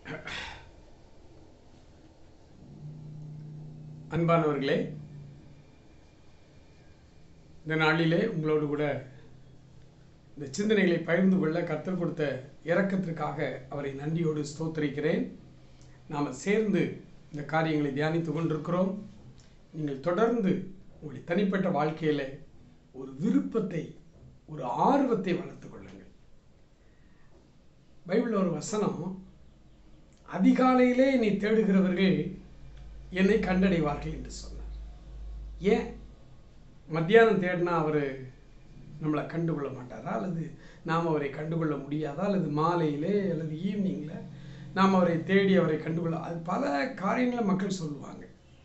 அன்பானவர்களே இந்த நாளிலே உங்களோடு கூட இந்த சிந்தனைகளை பகிர்ந்து கொள்ள கற்றுக் கொடுத்த இரக்கத்திற்காக அவரை நன்றியோடு ஸ்தோத்திரிக்கிறேன் நாம் சேர்ந்து இந்த காரியங்களை தியானித்து கொண்டிருக்கிறோம் நீங்கள் தொடர்ந்து உங்களுடைய தனிப்பட்ட வாழ்க்கையில் ஒரு விருப்பத்தை ஒரு ஆர்வத்தை வளர்த்து கொள்ளுங்கள் பைபிளில் ஒரு வசனம் அதிகாலையிலே என்னை தேடுகிறவர்கள் என்னை கண்டடைவார்கள் என்று சொன்னார் ஏன் மத்தியானம் தேடினா அவர் நம்மளை கண்டுகொள்ள மாட்டாரா அல்லது நாம் அவரை கண்டுகொள்ள முடியாதா அல்லது மாலையிலே அல்லது ஈவினிங்கில் நாம் அவரை தேடி அவரை கண்டுகொள்ள அது பல காரியங்களை மக்கள் சொல்லுவாங்க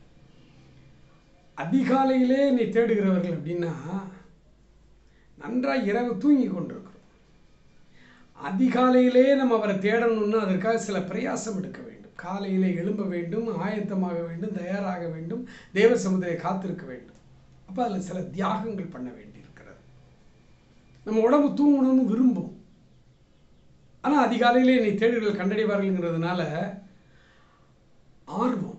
அதிகாலையிலே நீ தேடுகிறவர்கள் அப்படின்னா நன்றாக இரவு தூங்கி கொண்டிருக்கிறோம் அதிகாலையிலே நம்ம அவரை தேடணும்னா அதற்காக சில பிரயாசம் எடுக்க வேண்டும் காலையிலே எழும்ப வேண்டும் ஆயத்தமாக வேண்டும் தயாராக வேண்டும் தேவ சமுதாய காத்திருக்க வேண்டும் அப்போ அதில் சில தியாகங்கள் பண்ண வேண்டியிருக்கிறது நம்ம உடம்பு தூங்கணும்னு விரும்பும் ஆனால் அதிகாலையிலே என்னை தேடுகள் கண்டடைவார்கள்ங்கிறதுனால ஆர்வம்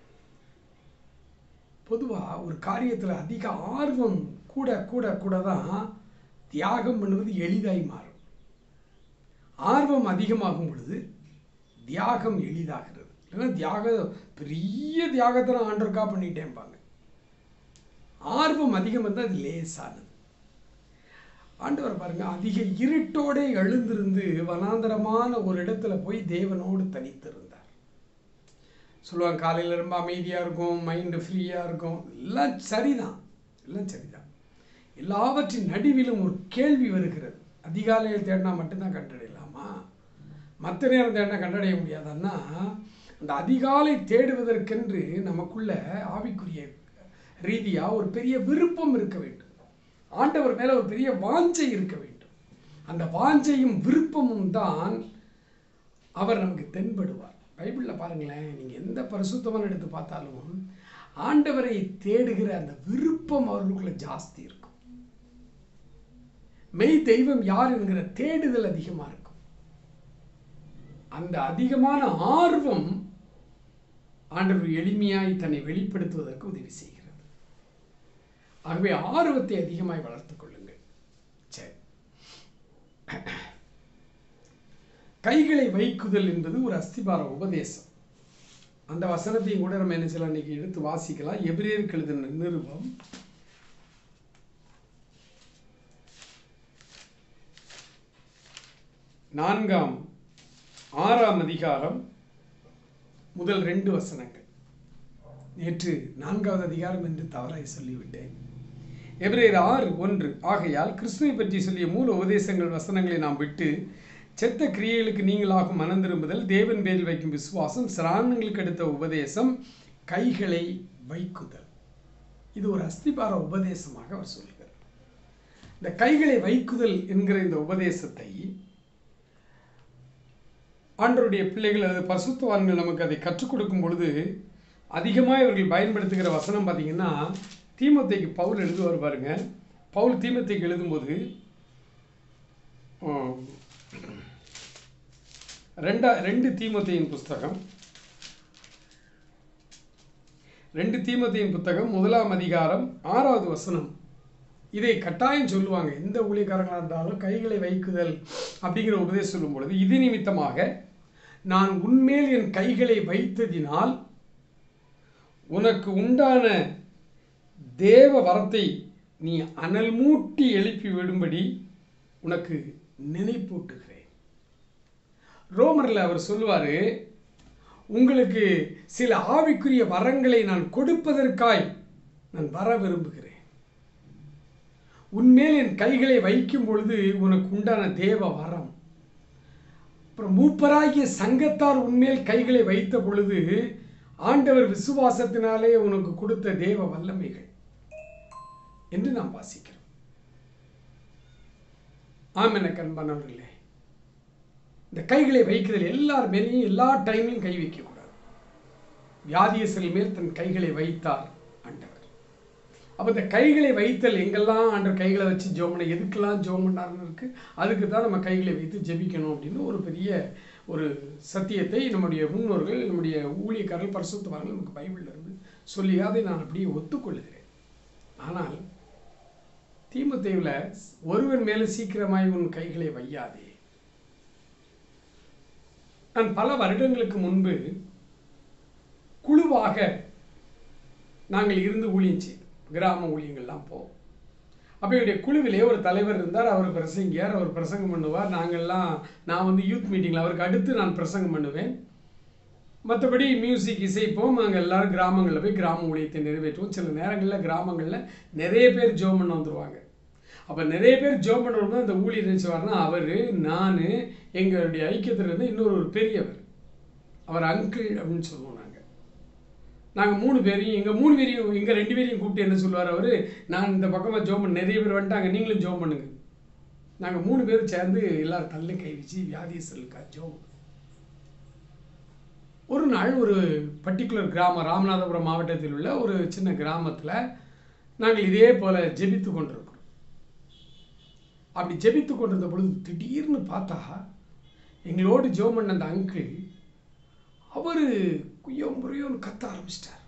பொதுவாக ஒரு காரியத்தில் அதிக ஆர்வம் கூட கூட கூட தான் தியாகம் பண்ணுவது எளிதாய் மாறும் ஆர்வம் அதிகமாகும் பொழுது தியாகம் எளிதாகிறது இல்லைன்னா தியாகம் பெரிய தியாகத்தை நான் ஆண்டருக்கா பண்ணிட்டேன்பாங்க ஆர்வம் அதிகம் இருந்தால் அது லேசானது ஆண்டவர் பாருங்க அதிக இருட்டோட எழுந்திருந்து வனாந்தரமான ஒரு இடத்துல போய் தேவனோடு தனித்திருந்தார் சொல்லுவாங்க காலையில் ரொம்ப அமைதியாக இருக்கும் மைண்டு ஃப்ரீயாக இருக்கும் எல்லாம் சரிதான் எல்லாம் சரிதான் எல்லாவற்றின் நடுவிலும் ஒரு கேள்வி வருகிறது அதிகாலையில் தேடினா மட்டும்தான் கண்டடையலாமா மற்ற நேரம் தேடினா கண்டடைய முடியாதான்னா அந்த அதிகாலை தேடுவதற்கென்று நமக்குள்ள ஆவிக்குரிய ரீதியாக ஒரு பெரிய விருப்பம் இருக்க வேண்டும் ஆண்டவர் மேலே ஒரு பெரிய வாஞ்சை இருக்க வேண்டும் அந்த வாஞ்சையும் விருப்பமும் தான் அவர் நமக்கு தென்படுவார் பைபிளில் பாருங்களேன் நீங்கள் எந்த பரிசுத்தமான எடுத்து பார்த்தாலும் ஆண்டவரை தேடுகிற அந்த விருப்பம் அவர்களுக்குள்ள ஜாஸ்தி இருக்கும் மெய் தெய்வம் யார் என்கிற தேடுதல் அதிகமாக இருக்கும் அந்த அதிகமான ஆர்வம் ஆண்டவர் எளிமையாய் தன்னை வெளிப்படுத்துவதற்கு உதவி செய்கிறது ஆகவே ஆர்வத்தை அதிகமாய் வளர்த்துக் கொள்ளுங்கள் சரி கைகளை வைக்குதல் என்பது ஒரு அஸ்திபார உபதேசம் அந்த வசனத்தையும் கூட நம்ம என்ன செய்யலாம் இன்னைக்கு எடுத்து வாசிக்கலாம் எபிரேருக்கு எழுதின நிருபம் நான்காம் ஆறாம் அதிகாரம் முதல் ரெண்டு வசனங்கள் நேற்று நான்காவது அதிகாரம் என்று தவறாய் சொல்லிவிட்டேன் எபிரேயர் ஆறு ஒன்று ஆகையால் கிறிஸ்துவை பற்றி சொல்லிய மூல உபதேசங்கள் வசனங்களை நாம் விட்டு செத்த கிரியைகளுக்கு நீங்களாகும் மனம் திரும்புதல் தேவன் பேரில் வைக்கும் விசுவாசம் சிராணங்களுக்கு அடுத்த உபதேசம் கைகளை வைக்குதல் இது ஒரு அஸ்திபார உபதேசமாக அவர் சொல்கிறார் இந்த கைகளை வைக்குதல் என்கிற இந்த உபதேசத்தை ஆண்டருடைய பிள்ளைகள் அது பசுத்துவான்கள் நமக்கு அதை கற்றுக் கொடுக்கும் பொழுது அதிகமாக இவர்கள் பயன்படுத்துகிற வசனம் பார்த்தீங்கன்னா தீமத்தைக்கு பவுல் எழுதுவார் பாருங்க பவுல் தீமத்தைக்கு எழுதும்போது ரெண்டா ரெண்டு தீமத்தையின் புஸ்தகம் ரெண்டு தீமத்தையின் புத்தகம் முதலாம் அதிகாரம் ஆறாவது வசனம் இதை கட்டாயம் சொல்லுவாங்க எந்த ஊழியக்காரங்களாக இருந்தாலும் கைகளை வைக்குதல் அப்படிங்கிற உபதேசம் சொல்லும் பொழுது இது நிமித்தமாக நான் உன்மேல் என் கைகளை வைத்ததினால் உனக்கு உண்டான தேவ வரத்தை நீ அனல் மூட்டி எழுப்பி விடும்படி உனக்கு நினைப்பூட்டுகிறேன் ரோமரில் அவர் சொல்லுவார் உங்களுக்கு சில ஆவிக்குரிய வரங்களை நான் கொடுப்பதற்காய் நான் வர விரும்புகிறேன் உன்மேல் என் கைகளை வைக்கும் பொழுது உனக்கு உண்டான தேவ வரம் அப்புறம் மூப்பராகிய சங்கத்தார் உன்மேல் கைகளை வைத்த பொழுது ஆண்டவர் விசுவாசத்தினாலே உனக்கு கொடுத்த தேவ வல்லமைகள் என்று நாம் வாசிக்கிறோம் ஆம் என கண்பானவர்களே இந்த கைகளை வைக்கிறதில் எல்லார் மேலேயும் எல்லா டைம்லையும் கை வைக்கக்கூடாது வியாதியசல் மேல் தன் கைகளை வைத்தார் ஆண்டவர் அப்போ இந்த கைகளை வைத்தல் எங்கெல்லாம் ஆண்டவர் கைகளை வச்சு ஜோமனை எதுக்கெல்லாம் ஜோம் பண்ணாருன்னு இருக்கு அதுக்கு தான் நம்ம கைகளை வைத்து ஜெபிக்கணும் அப்படின்னு ஒரு பெரிய ஒரு சத்தியத்தை நம்முடைய முன்னோர்கள் நம்முடைய ஊழியக்காரர்கள் பரிசுத்தவான்கள் நமக்கு பைபிள்ல இருந்து சொல்லி அதை நான் அப்படியே ஒத்துக்கொள்கிறேன் ஆனால் தீமத்தேவில் ஒருவன் மேலே சீக்கிரமாய் உன் கைகளை வையாதே நான் பல வருடங்களுக்கு முன்பு குழுவாக நாங்கள் இருந்து ஊழியம் செய்தோம் கிராம ஊழியங்கள்லாம் போவோம் அப்போ என்னுடைய குழுவிலே ஒரு தலைவர் இருந்தார் அவர் பிரசங்கியார் அவர் பிரசங்கம் பண்ணுவார் நாங்கள்லாம் நான் வந்து யூத் மீட்டிங்கில் அவருக்கு அடுத்து நான் பிரசங்கம் பண்ணுவேன் மற்றபடி மியூசிக் இசைப்போம் நாங்கள் எல்லாரும் கிராமங்களில் போய் கிராம ஊழியத்தை நிறைவேற்றுவோம் சில நேரங்களில் கிராமங்களில் நிறைய பேர் ஜோம் பண்ண வந்துருவாங்க அப்போ நிறைய பேர் ஜோம் பண்ணுறோம்னா அந்த ஊழியர் நினச்சுவார்னா அவர் நான் எங்களுடைய ஐக்கியத்தில் இருந்து இன்னொரு ஒரு பெரியவர் அவர் அங்கிள் அப்படின்னு சொல்லுவோம் நாங்கள் நாங்கள் மூணு பேரையும் எங்கள் மூணு பேரையும் எங்கள் ரெண்டு பேரையும் கூப்பிட்டு என்ன சொல்லுவார் அவர் நான் இந்த பக்கமாக ஜோம் பண்ண நிறைய பேர் வந்துட்டாங்க நீங்களும் ஜோம் பண்ணுங்க நாங்கள் மூணு பேரும் சேர்ந்து எல்லாரும் தள்ளி கை வச்சு வியாதிசலுக்கா ஜோம் ஒரு நாள் ஒரு பர்டிகுலர் கிராமம் ராமநாதபுரம் மாவட்டத்தில் உள்ள ஒரு சின்ன கிராமத்தில் நாங்கள் இதே போல் ஜெபித்து கொண்டிருக்கிறோம் அப்படி ஜெபித்து கொண்டிருந்த பொழுது திடீர்னு பார்த்தா எங்களோடு ஜோம் பண்ண அந்த அங்கிள் அவர் குய்யோ முறையோன்னு கத்த ஆரம்பிச்சிட்டார்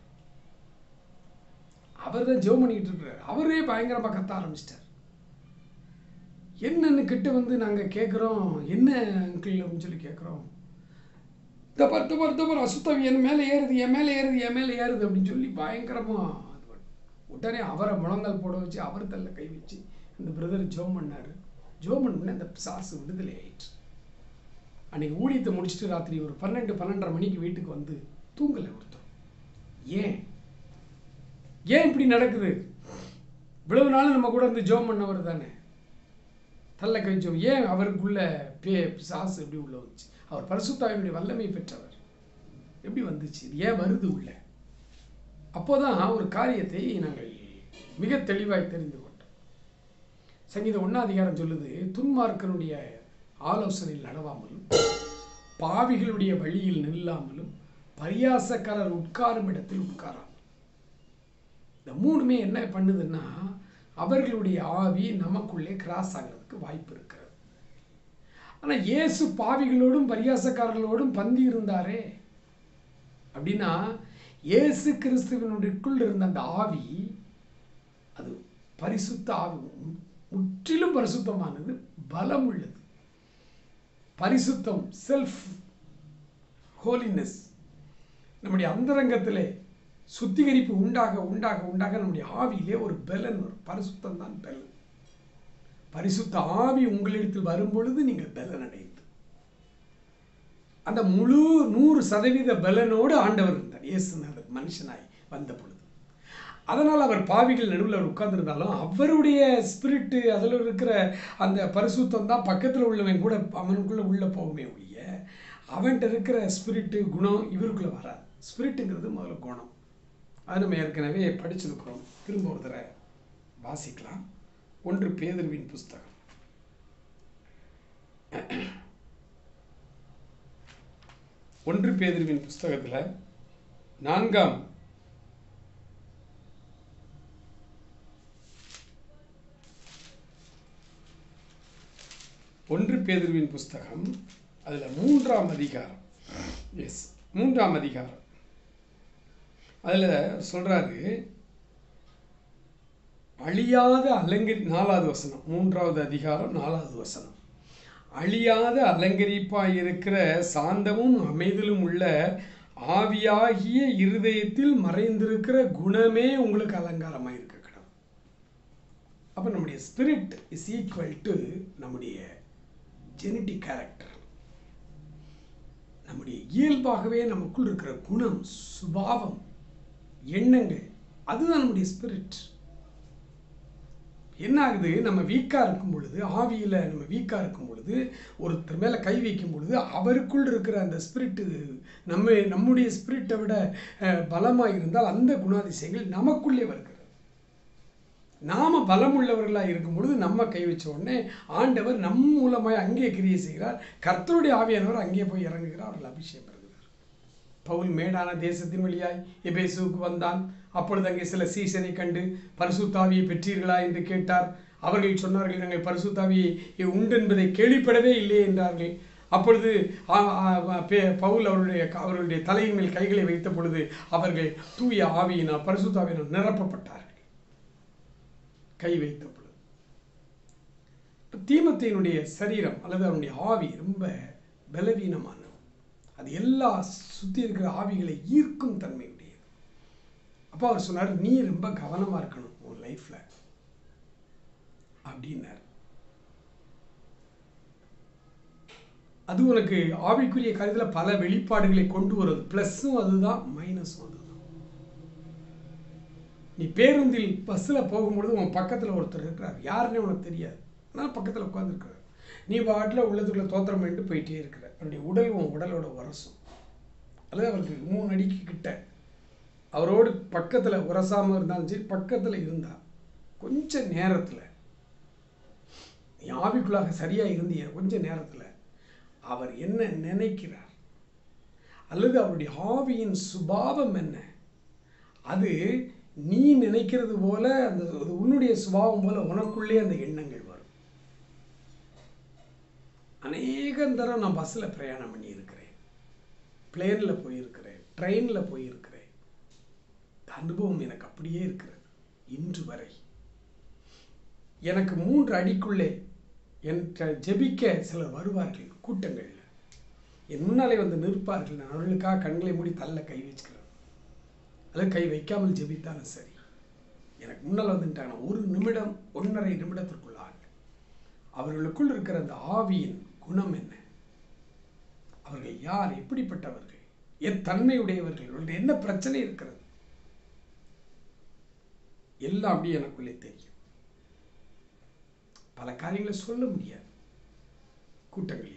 அவர் தான் ஜோம் பண்ணிக்கிட்டு இருக்கிறார் அவரே பயங்கரமாக கத்த ஆரம்பிச்சிட்டார் என்னன்னு கிட்ட வந்து நாங்கள் கேட்குறோம் என்ன அங்கிள் அப்படின்னு சொல்லி கேட்குறோம் இந்த பத்து பத்து பார் அசுத்தம் என் மேலே ஏறுது என் மேலே ஏறுது என் மேலே ஏறுது அப்படின்னு சொல்லி பயங்கரமாக உடனே அவரை முழங்கால் போட வச்சு அவர் தள்ள கை வச்சு இந்த பிரதர் ஜோம் பண்ணார் ஜோம் பண்ண அந்த சாசு விடுதலை ஆயிடுச்சு அன்னைக்கு ஊழியத்தை முடிச்சுட்டு ராத்திரி ஒரு பன்னெண்டு பன்னெண்டரை மணிக்கு வீட்டுக்கு வந்து தூங்கலை ஒருத்தர் ஏன் ஏன் இப்படி நடக்குது இவ்வளவு நாள் நம்ம கூட வந்து ஜோம் பண்ணவர் தானே தள்ள கழிச்சோம் ஏன் அவருக்குள்ள பே சாசு எப்படி உள்ள வந்துச்சு அவர் பரிசுத்தாவினுடைய வல்லமை பெற்றவர் எப்படி வந்துச்சு இது ஏன் வருது உள்ள அப்போதான் ஒரு காரியத்தை நாங்கள் மிக தெளிவாய் தெரிந்து கொண்டோம் சங்கீதம் ஒன்றாம் அதிகாரம் சொல்லுது துன்மார்க்கனுடைய ஆலோசனையில் நடவாமலும் பாவிகளுடைய வழியில் நில்லாமலும் பரியாசக்காரர் உட்காரும் இடத்தில் உட்காராமல் இந்த மூணுமே என்ன பண்ணுதுன்னா அவர்களுடைய ஆவி நமக்குள்ளே கிராஸ் ஆகிறதுக்கு வாய்ப்பு இருக்கிறது ஆனால் இயேசு பாவிகளோடும் பரியாசக்காரர்களோடும் பந்தி இருந்தாரே அப்படின்னா இயேசு கிறிஸ்துவனுக்குள் இருந்த அந்த ஆவி அது பரிசுத்த ஆவி முற்றிலும் பரிசுத்தமானது பலம் உள்ளது பரிசுத்தம் செல்ஃப் ஹோலினஸ் நம்முடைய அந்தரங்கத்திலே சுத்திகரிப்பு உண்டாக உண்டாக உண்டாக நம்முடைய ஆவியிலே ஒரு பலன் வரும் பரிசுத்தம் தான் பலன் பரிசுத்த ஆவி உங்களிடத்தில் வரும்பொழுது நீங்கள் பலன் அடைந்து அந்த முழு நூறு சதவீத பலனோடு ஆண்டவர் இருந்தார் இயேசுநாதர் மனுஷனாய் வந்த பொழுது அதனால் அவர் பாவிகள் நடுவில் அவர் உட்கார்ந்துருந்தாலும் அவருடைய ஸ்பிரிட்டு அதில் இருக்கிற அந்த பரிசுத்தம் தான் பக்கத்தில் உள்ளவன் கூட அவனுக்குள்ளே உள்ளே போகுமே ஒழிய அவன்கிட்ட இருக்கிற ஸ்பிரிட்டு குணம் இவருக்குள்ளே வராது ஸ்பிரிட்டுங்கிறது முதல்ல குணம் அது நம்ம ஏற்கனவே படிச்சிருக்கிறோம் திரும்ப ஒரு தடவை வாசிக்கலாம் ஒன்று பேதர்வின் புஸ்தகம் ஒன்று பேதர்வின் புஸ்தகத்தில் நான்காம் ஒன்று பேதர்வின் புஸ்தகம் அதில் மூன்றாம் அதிகாரம் எஸ் மூன்றாம் அதிகாரம் அதில் சொல்கிறாரு அழியாத அலங்கரி நாலாவது வசனம் மூன்றாவது அதிகாரம் நாலாவது வசனம் அழியாத அலங்கரிப்பாய் இருக்கிற சாந்தமும் அமைதலும் உள்ள ஆவியாகிய இருதயத்தில் மறைந்திருக்கிற குணமே உங்களுக்கு அலங்காரமாக இருக்க கிடம் அப்போ நம்முடைய ஸ்பிரிட் இஸ் ஈக்குவல் டு நம்முடைய ஜெனட்டிக் கேரக்டர் நம்முடைய இயல்பாகவே நமக்குள் இருக்கிற குணம் சுபாவம் எண்ணங்கள் அதுதான் நம்முடைய ஸ்பிரிட் என்ன ஆகுது நம்ம வீக்காக இருக்கும் பொழுது ஆவியில் நம்ம வீக்காக இருக்கும் பொழுது ஒருத்தர் மேலே கை வைக்கும் பொழுது அவருக்குள் இருக்கிற அந்த ஸ்பிரிட்டு நம்ம நம்முடைய ஸ்பிரிட்டை விட பலமாக இருந்தால் அந்த குணாதிசயங்கள் நமக்குள்ளே வருகிறது நாம பலம் உள்ளவர்களாக இருக்கும் பொழுது நம்ம கை வச்ச உடனே ஆண்டவர் நம் மூலமாய் அங்கே கிரியை செய்கிறார் கர்த்தருடைய ஆவியானவர் அங்கே போய் இறங்குகிறார் அவர்கள் அபிஷேகம் பெறுகிறார் பவுல் மேடான தேசத்தின் வழியாய் எபேசுவுக்கு வந்தான் அப்பொழுது அங்கே சில சீசனை கண்டு பரிசுத்தாவியை பெற்றீர்களா என்று கேட்டார் அவர்கள் சொன்னார்கள் நாங்கள் பரிசுத்தாவியை உண்டு என்பதை கேள்விப்படவே இல்லை என்றார்கள் அப்பொழுது ஆ- ஆ- பே- பவுல் அவருடைய அவருடைய தலையின் மேல் கைகளை வைத்த பொழுது அவர்கள் தூய ஆவியினால் பரிசுத்தாவினால் நிரப்பப்பட்டார்கள் கை வைத்த பொழுது இப்ப தீமத்தையினுடைய சரீரம் அல்லது அவனுடைய ஆவி ரொம்ப பலவீனமானது அது எல்லா சுற்றி இருக்கிற ஆவிகளை ஈர்க்கும் தன்மை உடையது அப்போ அவர் சொன்னார் நீ ரொம்ப கவனமாக இருக்கணும் உன் லைஃப்பில் அப்படின்னார் அது உனக்கு ஆவிக்குரிய காரியத்தில் பல வெளிப்பாடுகளை கொண்டு வருது ப்ளஸ்ஸும் அதுதான் மைனஸும் அதுதான் நீ பேருந்தில் பஸ்ஸில் போகும்பொழுது உன் பக்கத்தில் ஒருத்தர் இருக்கிறார் யாருன்னே உனக்கு தெரியாது நான் பக்கத்தில் உட்காந்துருக்கிறார் நீ பாட்டில் உள்ளதுக்குள்ள தோத்திரம் பண்ணிட்டு போயிட்டே இருக்கிற அவருடைய உடல் உன் உடலோட உரசும் அல்லது அவருக்கு மூணு அடிக்கு கிட்ட அவரோடு பக்கத்தில் உரசாமல் இருந்தாலும் சரி பக்கத்தில் இருந்தா கொஞ்ச நேரத்தில் நீ ஆவிக்குள்ளாக சரியாக இருந்திய கொஞ்ச நேரத்தில் அவர் என்ன நினைக்கிறார் அல்லது அவருடைய ஆவியின் சுபாவம் என்ன அது நீ நினைக்கிறது போல அந்த அது உன்னுடைய சுபாவம் போல உனக்குள்ளே அந்த எண்ணங்கள் வரும் அநேகம் தரம் நான் பஸ்ஸில் பிரயாணம் பண்ணியிருக்கிறேன் பிளேனில் போயிருக்கிறேன் ட்ரெயினில் போயிருக்கிறேன் இந்த அனுபவம் எனக்கு அப்படியே இருக்கிறது இன்று வரை எனக்கு மூன்று அடிக்குள்ளே என் ஜெபிக்க சிலர் வருவார்கள் கூட்டங்களில் என் முன்னாலே வந்து நிற்பார்கள் நான் அவர்களுக்காக கண்களை மூடி தள்ள கை வச்சுக்கிறேன் அல்லது கை வைக்காமல் ஜெபித்தாலும் சரி எனக்கு முன்னால் வந்துட்டாங்க ஒரு நிமிடம் ஒன்றரை நிமிடத்திற்குள்ளாக அவர்களுக்குள் இருக்கிற அந்த ஆவியின் குணம் என்ன அவர்கள் யார் எப்படிப்பட்டவர்கள் எத்தன்மையுடையவர்கள் அவர்களுடைய என்ன பிரச்சனை இருக்கிறது எல்லாம் அப்படியே எனக்குள்ளே தெரியும் பல காரியங்களை சொல்ல முடியாது கூட்டங்களிலே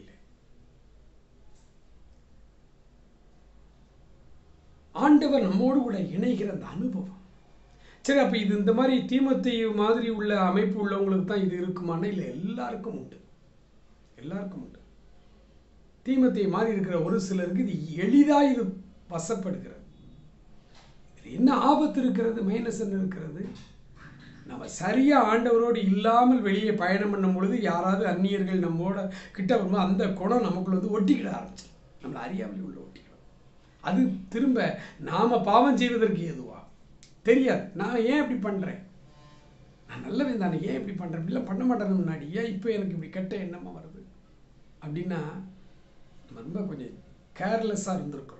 ஆண்டவர் நம்மோடு கூட இணைகிற அந்த அனுபவம் சரி அப்போ இது இந்த மாதிரி தீமத்தை மாதிரி உள்ள அமைப்பு உள்ளவங்களுக்கு தான் இது இருக்குமானா இல்லை எல்லாருக்கும் உண்டு எல்லாருக்கும் உண்டு தீமத்தை மாதிரி இருக்கிற ஒரு சிலருக்கு இது எளிதாக இது வசப்படுகிறது இது என்ன ஆபத்து இருக்கிறது மைனஸ் என்ன இருக்கிறது நம்ம சரியாக ஆண்டவரோடு இல்லாமல் வெளியே பயணம் பண்ணும் பொழுது யாராவது அந்நியர்கள் நம்மோட கிட்ட வரும்போது அந்த குணம் நமக்குள்ள வந்து ஒட்டிக்கிட ஆரம்பிச்சிடும் நம்மளை அறியாமலே உள்ள ஒட்டிக்கிடும் அது திரும்ப நாம் பாவம் செய்வதற்கு எதுவா தெரியாது நான் ஏன் இப்படி பண்ணுறேன் நான் நல்லவன் தானே ஏன் இப்படி பண்ணுறேன் இப்படிலாம் பண்ண மாட்டேன் முன்னாடி ஏன் இப்போ எனக்கு இப்படி கெட்ட எண்ணமாக வருது அப்படின்னா நம்ம ரொம்ப கொஞ்சம் கேர்லெஸ்ஸாக இருந்திருக்கிறோம்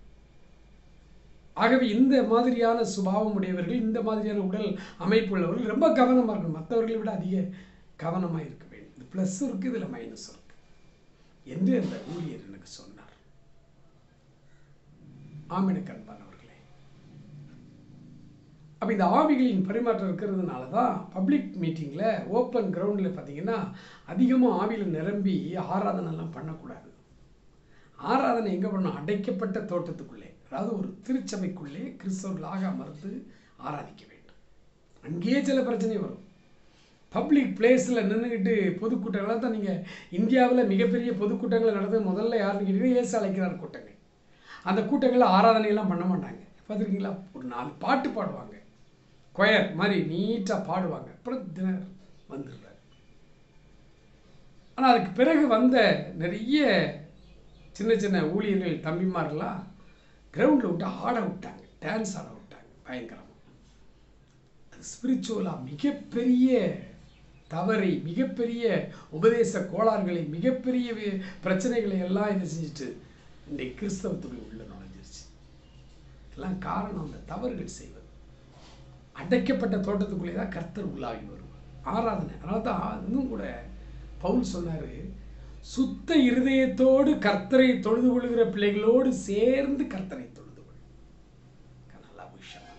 ஆகவே இந்த மாதிரியான சுபாவம் உடையவர்கள் இந்த மாதிரியான உடல் அமைப்பு உள்ளவர்கள் ரொம்ப கவனமாக இருக்கணும் மற்றவர்களை விட அதிக கவனமாக இருக்க வேண்டும் இது ப்ளஸ் இருக்குது இதில் மைனஸ் இருக்கு என்று அந்த ஊழியர் எனக்கு சொன்னார் ஆமெனுக்கு அன்பானவர்களே அப்போ இந்த ஆவிகளின் பரிமாற்றம் இருக்கிறதுனால தான் பப்ளிக் மீட்டிங்கில் ஓப்பன் கிரவுண்டில் பார்த்தீங்கன்னா அதிகமாக ஆவியில் நிரம்பி ஆராதனைலாம் பண்ணக்கூடாது ஆராதனை எங்கே பண்ணணும் அடைக்கப்பட்ட தோட்டத்துக்குள்ளே அதாவது ஒரு திருச்சபைக்குள்ளே கிறிஸ்தவர்களாக அமர்ந்து ஆராதிக்க வேண்டும் அங்கேயே சில பிரச்சனை வரும் பப்ளிக் பிளேஸில் நின்றுக்கிட்டு பொதுக்கூட்டங்களாக தான் நீங்கள் இந்தியாவில் மிகப்பெரிய பொதுக்கூட்டங்களை நடத்த முதல்ல யாருன்னு கேட்டீங்கன்னா இயேசு அழைக்கிறார் கூட்டங்கள் அந்த கூட்டங்களில் ஆராதனையெல்லாம் பண்ண மாட்டாங்க பார்த்துருக்கீங்களா ஒரு நாலு பாட்டு பாடுவாங்க கொயர் மாதிரி நீட்டாக பாடுவாங்க அப்புறம் தினர் வந்துடுறாரு ஆனால் அதுக்கு பிறகு வந்த நிறைய சின்ன சின்ன ஊழியர்கள் தம்பிமாரெல்லாம் கிரவுண்டில் விட்டு ஆட விட்டாங்க டான்ஸ் ஆட விட்டாங்க பயங்கரமாக அது ஸ்பிரிச்சுவலாக மிகப்பெரிய தவறை மிகப்பெரிய உபதேச கோளாறுகளை மிகப்பெரிய வி- பிரச்சனைகளை எல்லாம் என்ன செஞ்சுட்டு இன்றைக்கு கிறிஸ்தவத்துக்குள்ள உள்ள நுழைஞ்சிருச்சு எல்லாம் காரணம் அந்த தவறுகள் செய்வது அடைக்கப்பட்ட தோட்டத்துக்குள்ளே தான் கர்த்தர் உள்ளாகி வருவார் ஆராதனை அதனால தான் இன்னும் கூட பவுல் சொன்னார் சுத்த இருதயத்தோடு கர்த்தரை தொழுது கொள்கிற பிள்ளைகளோடு சேர்ந்து கர்த்தரை தொழுது கொள் நல்லா விஷயம்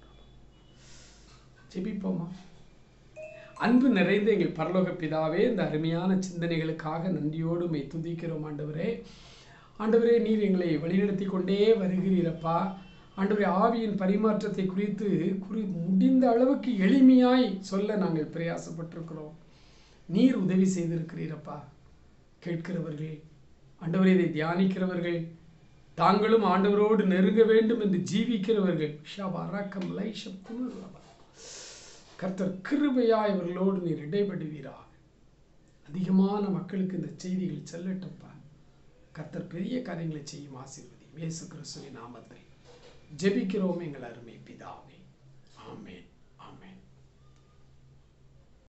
ஜெபிப்போமா அன்பு நிறைந்த எங்கள் பரலோக பிதாவே இந்த அருமையான சிந்தனைகளுக்காக நன்றியோடு மை துதிக்கிறோம் ஆண்டவரே ஆண்டவரே நீர் எங்களை வழிநடத்தி கொண்டே வருகிறீரப்பா ஆண்டவரே ஆவியின் பரிமாற்றத்தை குறித்து குறி முடிந்த அளவுக்கு எளிமையாய் சொல்ல நாங்கள் பிரயாசப்பட்டிருக்கிறோம் நீர் உதவி செய்திருக்கிறீரப்பா கேட்கிறவர்கள் ஆண்டவரே இதை தியானிக்கிறவர்கள் தாங்களும் ஆண்டவரோடு நெருங்க வேண்டும் என்று ஜீவிக்கிறவர்கள் ஷாபா ரக்கம் லைஷம் குமுறவா கர்த்தர் கிருபையாய் இவர்களோடு நீர் இடைபடுவீராக அதிகமான மக்களுக்கு இந்த செய்திகள் செல்லட்டும்ப்பா கர்த்தர் பெரிய காரியங்களை செய்யும் ஆசீர்வதி இயேசு கிறிஸ்துவின் நாமத்தில் ஜெபிக்கிறோம் எங்கள் அருமை பிதாவே ஆமென்